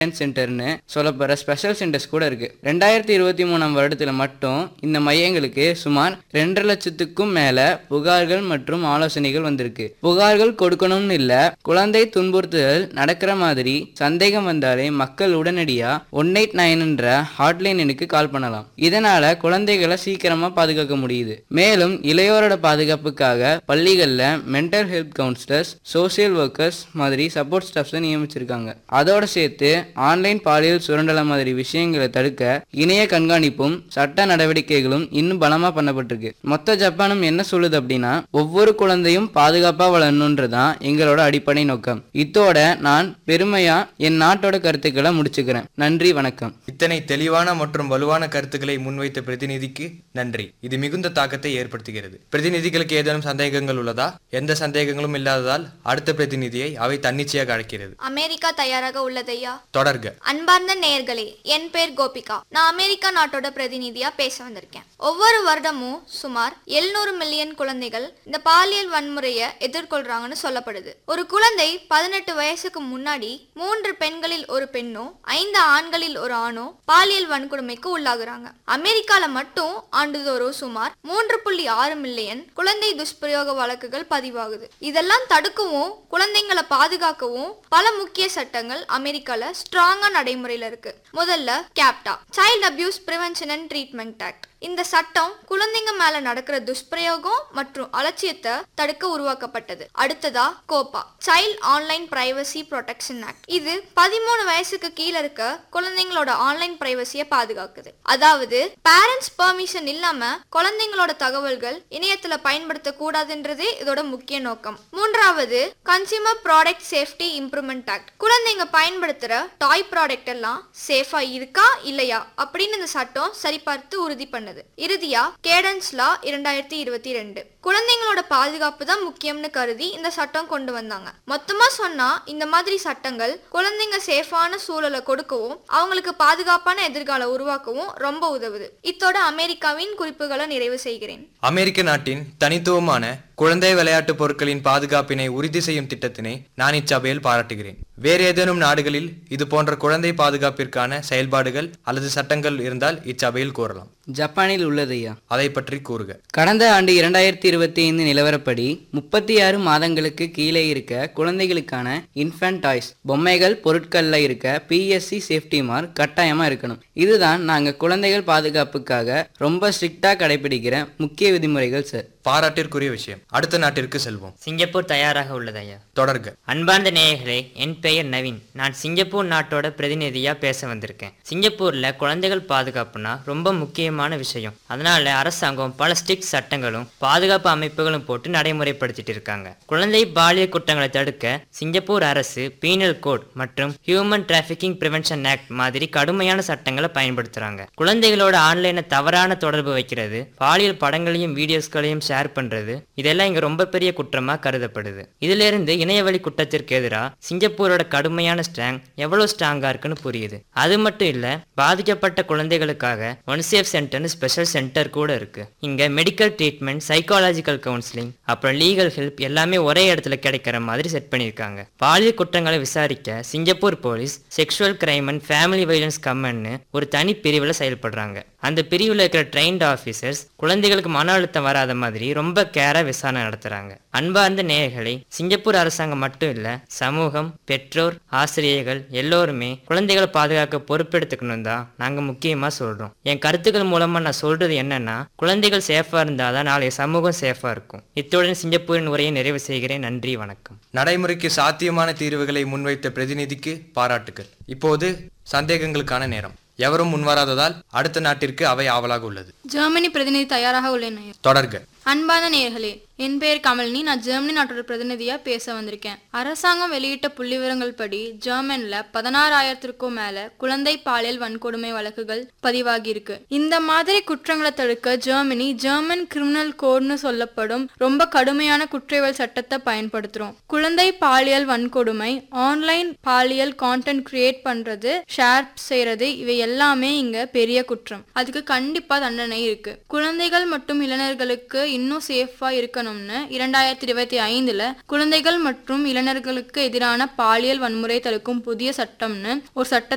சென்டர்னு சொல்லப்படுற special centres கூட இருக்கு ரெண்டாயிரத்தி இருபத்தி மூணாம் வருடத்துல மட்டும் இந்த மையங்களுக்கு சுமார் ரெண்டரை லட்சத்துக்கும் மேல புகார்கள் மற்றும் ஆலோசனைகள் வந்திருக்கு புகார்கள் கொடுக்கணும்னு இல்ல குழந்தை துன்புறுத்துதல் நடக்கிற மாதிரி சந்தேகம் வந்தாலே மக்கள் உடனடியா ஒன் எயிட் நைன்ன்ற ஹாட்லைன் எனக்கு கால் பண்ணலாம் இதனால குழந்தைகளை சீக்கிரமா பாதுகாக்க முடியுது மேலும் இளையோரோட பாதுகாப்புக்காக பள்ளிகள்ல mental health counsellors social workers மாதிரி சப்போர்ட் ஸ்டாஃப்ஸை நியமிச்சிருக்காங்க அதோட சேர்த்து ஆன்லைன் பாலியல் சுரண்டலை மாதிரி விஷயங்களை தடுக்க இணைய கண்காணிப்பும் சட்ட நடவடிக்கைகளும் இன்னும் பலமா பண்ணப்பட்டிருக்கு மொத்த ஜப்பானும் என்ன சொல்லுது அப்படின்னா ஒவ்வொரு குழந்தையும் பாதுகாப்பா வளரணுன்றதான் எங்களோட அடிப்படை நோக்கம் இத்தோட நான் பெருமையா என் நாட்டோட கருத்துக்களை முடிச்சுக்கிறேன் நன்றி வணக்கம் இத்தனை தெளிவான மற்றும் வலுவான கருத்துக்களை முன்வைத்த பிரதிநிதிக்கு நன்றி இது மிகுந்த தாக்கத்தை ஏற்படுத்துகிறது பிரதிநிதிகளுக்கு ஏதேனும் சந்தேகங்கள் உள்ளதா எந்த சந்தேகங்களும் இல்லாததால் அடுத்த பிரதிநிதியை அவை தன்னிச்சையாக அழைக்கிறது அமெரிக்கா தயாராக உள்ளதையா தொடர்க அன்பார்ந்த நேயர்களே என் பேர் கோபிகா நான் அமெரிக்கா நாட்டோட பிரதிநிதியா பேச வந்திருக்கேன் ஒவ்வொரு வருடமும் சுமார் 700 மில்லியன் குழந்தைகள் இந்த பாலியல் வன்முறையை எதிர்கொள்றாங்கன்னு சொல்லப்படுது ஒரு குழந்தை பதினெட்டு வயசுக்கு முன்னாடி மூன்று பெண்களில் ஒரு பெண்ணோ ஐந்து ஆண்களில் ஒரு ஆணோ பாலியல் வன்கொடுமைக்கு உள்ளாகுறாங்க அமெரிக்கால மட்டும் ஆண்டுதோறும் சுமார் மூன்று புள்ளி ஆறு மில்லியன் குழந்தை துஷ்பிரயோக வழக்குகள் பதிவாகுது இதெல்லாம் தடுக்கவும் குழந்தைங்களை பாதுகாக்கவும் பல முக்கிய சட்டங்கள் அமெரிக்கால ஸ்ட்ராங்கா நடைமுறையில இருக்கு முதல்ல CAPTA child abuse prevention and treatment act இந்த சட்டம் குழந்தைங்க மேல நடக்கிற துஷ்பிரயோகம் மற்றும் அலட்சியத்தை தடுக்க உருவாக்கப்பட்டது அடுத்ததா COPPA child online privacy protection act இது பதிமூணு வயசுக்கு கீழே இருக்க குழந்தைங்களோட ஆன்லைன் பிரைவசியை பாதுகாக்குது அதாவது பேரண்ட்ஸ் பெர்மிஷன் இல்லாம குழந்தைங்களோட தகவல்கள் இணையத்துல பயன்படுத்த கூடாதுன்றதே இதோட முக்கிய நோக்கம் மூன்றாவது consumer product safety improvement act குழந்தைங்க பயன்படுத்துற டாய் ப்ராடக்ட் எல்லாம் சேஃபா இருக்கா இல்லையா அப்படின்னு இந்த சட்டம் சரிபார்த்து உறுதி பண்ணுது இறுதியா கேடன்ஸ் லா இரண்டாயிரத்தி இருபத்தி ரெண்டு குழந்தைங்களோட பாதுகாப்பு தான் முக்கியம்னு கருதி இந்த சட்டம் கொண்டு வந்தாங்க மொத்தமா சொன்னா இந்த மாதிரி சட்டங்கள் குழந்தைங்க சேஃபான சூழலை கொடுக்கவும் அவங்களுக்கு பாதுகாப்பான எதிர்காலம் உருவாக்கவும் ரொம்ப உதவுது இத்தோட அமெரிக்காவின் குறிப்புகளை நிறைவு செய்கிறேன் அமெரிக்க நாட்டின் தனித்துவமான குழந்தை விளையாட்டு பொருட்களின் பாதுகாப்பினை உறுதி செய்யும் திட்டத்தினை நான் இச்சபையில் பாராட்டுகிறேன் வேறு ஏதேனும் நாடுகளில் இது போன்ற குழந்தை பாதுகாப்பிற்கான செயல்பாடுகள் அல்லது சட்டங்கள் இருந்தால் இச்சபையில் கூறலாம் ஜப்பானில் உள்ளதையா அதை பற்றி கூறுக கடந்த ஆண்டு இரண்டாயிரத்தி இருபத்தி ஐந்து நிலவரப்படி முப்பத்தி ஆறு மாதங்களுக்கு கீழே இருக்க குழந்தைகளுக்கான இன்ஃபன்ட் டாய்ஸ் பொம்மைகள் பொருட்கள்ல இருக்க பிஎஸ்சி சேஃப்டி மார்க் கட்டாயமா இருக்கணும் இதுதான் நாங்க குழந்தைகள் பாதுகாப்புக்காக ரொம்ப ஸ்ட்ரிக்டா கடைபிடிக்கிற முக்கிய விதிமுறைகள் சார் பாராட்டிற்குரிய விஷயம் அடுத்த நாட்டிற்கு செல்வோம் சிங்கப்பூர் தயாராக உள்ளது ஐயா தொடர்க அன்பார்ந்த நேயர்களே என் பெயர் நவீன் நான் சிங்கப்பூர் நாட்டோட பிரதிநிதியா பேச வந்திருக்கேன் சிங்கப்பூர்ல குழந்தைகள் பாதுகாப்புனா ரொம்ப முக்கியமான விஷயம் அதனால அரசாங்கம் பல ஸ்ட்ரிக்ட் சட்டங்களும் பாதுகாப்பு அமைப்புகளும் போட்டு நடைமுறைப்படுத்திட்டு இருக்காங்க குழந்தை பாலியல் குற்றங்களை தடுக்க சிங்கப்பூர் அரசு பீனல் கோட் மற்றும் ஹியூமன் டிராஃபிக்கிங் பிரிவென்ஷன் ஆக்ட் மாதிரி கடுமையான சட்டங்களை பயன்படுத்துறாங்க குழந்தைகளோட ஆன்லைனை தவறான தொடர்பு வைக்கிறது பாலியல் படங்களையும் வீடியோஸ்களையும் ஷேர் பண்றது இதெல்லாம் இங்க ரொம்ப பெரிய குற்றமா கருதப்படுது இதுல இருந்து இணையவழி குற்றத்திற்கு எதிராக சிங்கப்பூரோட கடுமையான ஸ்ட்ராங் எவ்வளவு ஸ்ட்ராங்கா இருக்குன்னு புரியுது அது மட்டும் இல்ல பாதிக்கப்பட்ட குழந்தைகளுக்காக ஒன் சேஃப் சென்டர்னு ஸ்பெஷல் சென்டர் கூட இருக்கு இங்க மெடிக்கல் ட்ரீட்மெண்ட் சைக்காலஜிக்கல் கவுன்சிலிங் அப்புறம் லீகல் ஹெல்ப் எல்லாமே ஒரே இடத்துல கிடைக்கிற மாதிரி செட் பண்ணியிருக்காங்க பாலியல் குற்றங்களை விசாரிக்க Singapore police sexual crime and family violence கம்மன்னு ஒரு தனி பிரிவில் செயல்படுறாங்க அந்த பிரிவில் இருக்கிற ட்ரெயின்ட் ஆஃபீஸர்ஸ் குழந்தைகளுக்கு மன அழுத்தம் வராத மாதிரி ரொம்ப கேரா விசாரணை நடத்துறாங்க அன்பார்ந்த நேயர்களை சிங்கப்பூர் அரசாங்கம் மட்டும் இல்ல சமூகம் பெற்றோர் ஆசிரியர்கள் எல்லோருமே குழந்தைகளை பாதுகாக்க பொறுப்பெடுத்துக்கணும் தான் நாங்க முக்கியமா சொல்றோம் என் கருத்துக்கள் மூலமா நான் சொல்றது என்னன்னா குழந்தைகள் சேஃபா இருந்தாதான் நாளைய சமூகம் சேஃபா இருக்கும் இத்துடன் சிங்கப்பூரின் உரையை நிறைவு செய்கிறேன் நன்றி வணக்கம் நடைமுறைக்கு சாத்தியமான தீர்வுகளை முன்வைத்த பிரதிநிதிக்கு பாராட்டுகள் இப்போது சந்தேகங்களுக்கான நேரம் எவரும் முன்வராததால் அடுத்த நாட்டிற்கு அவை ஆவலாக உள்ளது ஜெர்மனி பிரதிநிதி தயாராக உள்ளேன் ஐயா. தொடர்க அன்பான நேயர்களே என் பெயர் கமலினி நான் ஜெர்மனி நாட்டோட பிரதிநிதியா பேச வந்திருக்கேன் அரசாங்கம் வெளியிட்ட புள்ளிவிவரங்கள் படி ஜெர்மன்ல பதினாறாயிரத்திற்கும் மேல குழந்தை பாலியல் வன்கொடுமை வழக்குகள் பதிவாகி இருக்கு இந்த மாதிரி குற்றங்களை தடுக்க ஜெர்மனி ஜெர்மன் கிரிமினல் கோட்னு சொல்லப்படும் ரொம்ப கடுமையான குற்றவியல் சட்டத்தை பயன்படுத்துறோம் குழந்தை பாலியல் வன்கொடுமை ஆன்லைன் பாலியல் கான்டென்ட் கிரியேட் பண்றது ஷேர் செய்யறது இவை எல்லாமே இங்க பெரிய குற்றம் அதுக்கு கண்டிப்பா தண்டனை இருக்கு குழந்தைகள் மற்றும் இளைஞர்களுக்கு இன்னும் சேஃபா இருக்கணும்னு இரண்டாயிரத்தி இருபத்தி ஐந்துல குழந்தைகள் மற்றும் இளைஞர்களுக்கு எதிரான பாலியல் வன்முறை தடுக்கும் புதிய சட்டம்னு ஒரு சட்டத்தை